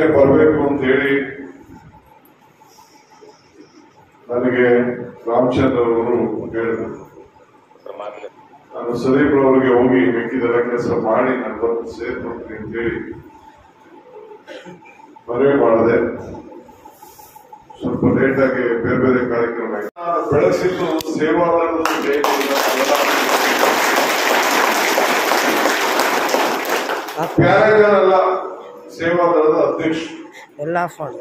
ಬರಬೇಕು ಅಂತ ಹೇಳಿ ನನಗೆ ರಾಮಚಂದ್ರ ಅವರು ಹೇಳಿದರು ನಾನು ಸದೀಪ್ ಅವರಿಗೆ ಹೋಗಿ ಮಿಕ್ಕಿದೆಲ್ಲ ಕೆಲಸ ಮಾಡಿ ನಾನು ಬಂದು ಸೇರ್ಕೊಡ್ತೀನಿ ಅಂತ ಹೇಳಿ ಮನವಿ ಮಾಡಿದೆ ಸ್ವಲ್ಪ ಲೇಟ್ ಆಗಿ ಬೇರೆ ಬೇರೆ ಕಾರ್ಯಕ್ರಮ ಆಯ್ತು. ನಾನು ಬೆಳೆಸಿದ್ದು ಸೇವಾದಳದ ಜಯಂತಿಯಿಂದ ಪ್ಯಾರಗಲ್ಲ ಸೇವಾದಳದ ಅಧ್ಯಕ್ಷ ಎಲ್ಲ ಫಂಡ್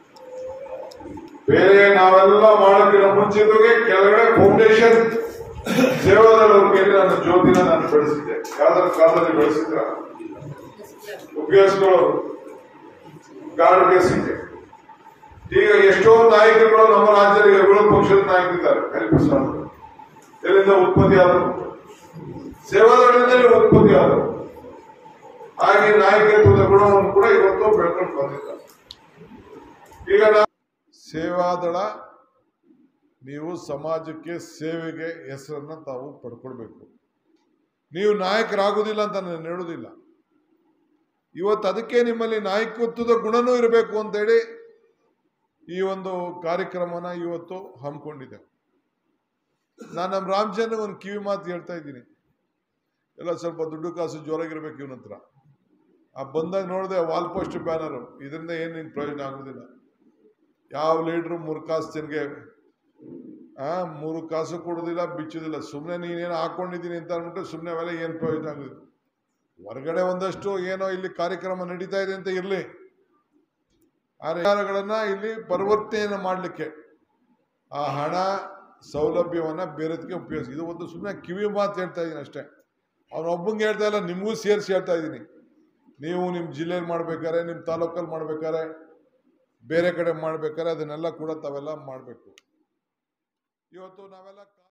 ಬೇರೆ ನಾವೆಲ್ಲ ಮಾಡೋಕ್ಕಿಂತ ಮುಂಚಿತವಾಗಿ ಕೆಳಗಡೆ ಫೌಂಡೇಶನ್ ಸೇವಾದಳ ಕೇಳಿ ನನ್ನ ಜ್ಯೋತಿನ ನಾನು ಬೆಳೆಸಿದ್ದೆ ಯಾವ್ದಾರ ಕಾಲದಲ್ಲಿ ಬೆಳೆಸಿದ್ರ ಉಪಯೋಗಿಸ್ಕೊಳ್ಳೋರು ಗಾರ್ಡ್ ಬೇಸಿದ್ದೆ ಈಗ ಎಷ್ಟೊಂದು ನಾಯಕರುಗಳು ನಮ್ಮ ರಾಜ್ಯದಲ್ಲಿ ವಿರೋಧ ಪಕ್ಷದ ನಾಯಕರಿದ್ದಾರೆ ಹರಿಪ್ರಸಾದ್ ಎಲ್ಲಿಂದ ಉತ್ಪತ್ತಿ ಆದರು ಸೇವಾದಳದಿಂದಲೇ ಉತ್ಪತ್ತಿ ಆದರು ಹಾಗೆ ನಾಯಕತ್ವದ ಗುಣವನ್ನು ಕೂಡ ಇವತ್ತು ಬೆಳ್ಕೊಂಡು ಬಂದಿದ್ದಾರೆ ಈಗ ನಾ- ಸೇವಾದಳ ನೀವು ಸಮಾಜಕ್ಕೆ ಸೇವೆಗೆ ಹೆಸರನ್ನ ತಾವು ಪಡ್ಕೊಳ್ಬೇಕು ನೀವು ನಾಯಕರಾಗುವುದಿಲ್ಲ ಅಂತ ನಾನು ಹೇಳುವುದಿಲ್ಲ ಇವತ್ತು ಅದಕ್ಕೆ ನಿಮ್ಮಲ್ಲಿ ನಾಯಕತ್ವದ ಗುಣನೂ ಇರಬೇಕು ಅಂತೇಳಿ ಈ ಒಂದು ಕಾರ್ಯಕ್ರಮನ ಇವತ್ತು ಹಮ್ಮಿಕೊಂಡಿದೆ ನಾನು ನಮ್ಮ ರಾಮಚಂದ್ರ ಒಂದು ಕಿವಿ ಮಾತು ಹೇಳ್ತಾ ಇದ್ದೀನಿ ಎಲ್ಲ ಸ್ವಲ್ಪ ದುಡ್ಡು ಕಾಸು ಜೋರಾಗಿರ್ಬೇಕು ಇವನ ಹತ್ರ ಆ ಬಂದಾಗ ನೋಡಿದೆ ವಾಲ್ ಪೋಸ್ಟ್ ಬ್ಯಾನರು ಇದರಿಂದ ಏನು ನಿನ್ ಪ್ರಯೋಜನ ಆಗೋದಿಲ್ಲ ಯಾವ ಲೀಡ್ರು ಮೂರು ಕಾಸು ತಿನ್ಗೆ ಆ ಮೂರು ಕಾಸು ಕೊಡೋದಿಲ್ಲ ಬಿಚ್ಚೋದಿಲ್ಲ ಸುಮ್ಮನೆ ನೀನೇನು ಹಾಕೊಂಡಿದ್ದೀನಿ ಅಂತ ಅಂದ್ಬಿಟ್ಟು ಸುಮ್ಮನೆ ಅವೆಲ್ಲ ಏನು ಪ್ರಯೋಜನ ಆಗೋದಿಲ್ಲ ಹೊರಗಡೆ ಒಂದಷ್ಟು ಏನೋ ಇಲ್ಲಿ ಕಾರ್ಯಕ್ರಮ ನಡೀತಾ ಇದೆ ಅಂತ ಇರಲಿ ಆ ವಿಚಾರಗಳನ್ನ ಇಲ್ಲಿ ಪರಿವರ್ತನೆಯನ್ನು ಮಾಡಲಿಕ್ಕೆ ಆ ಹಣ ಸೌಲಭ್ಯವನ್ನ ಬೇರೆದಕ್ಕೆ ಉಪಯೋಗಿಸಿ ಇದು ಒಂದು ಸುಮ್ಮನೆ ಕಿವಿ ಮಾತು ಹೇಳ್ತಾ ಇದ್ದೀನಿ ಅಷ್ಟೇ ಅವನೊಬ್ಬಂಗೆ ಹೇಳ್ತಾ ಇಲ್ಲ ನಿಮಗೂ ಸೇರಿಸಿ ಹೇಳ್ತಾ ಇದ್ದೀನಿ ನೀವು ನಿಮ್ಮ ಜಿಲ್ಲೆಯಲ್ಲಿ ಮಾಡ್ಬೇಕಾದ್ರೆ ನಿಮ್ಮ ತಾಲೂಕಲ್ಲಿ ಮಾಡ್ಬೇಕಾದ್ರೆ ಬೇರೆ ಕಡೆ ಮಾಡ್ಬೇಕಾದ್ರೆ ಅದನ್ನೆಲ್ಲ ಕೂಡ ತಾವೆಲ್ಲ ಮಾಡಬೇಕು ಇವತ್ತು ನಾವೆಲ್ಲ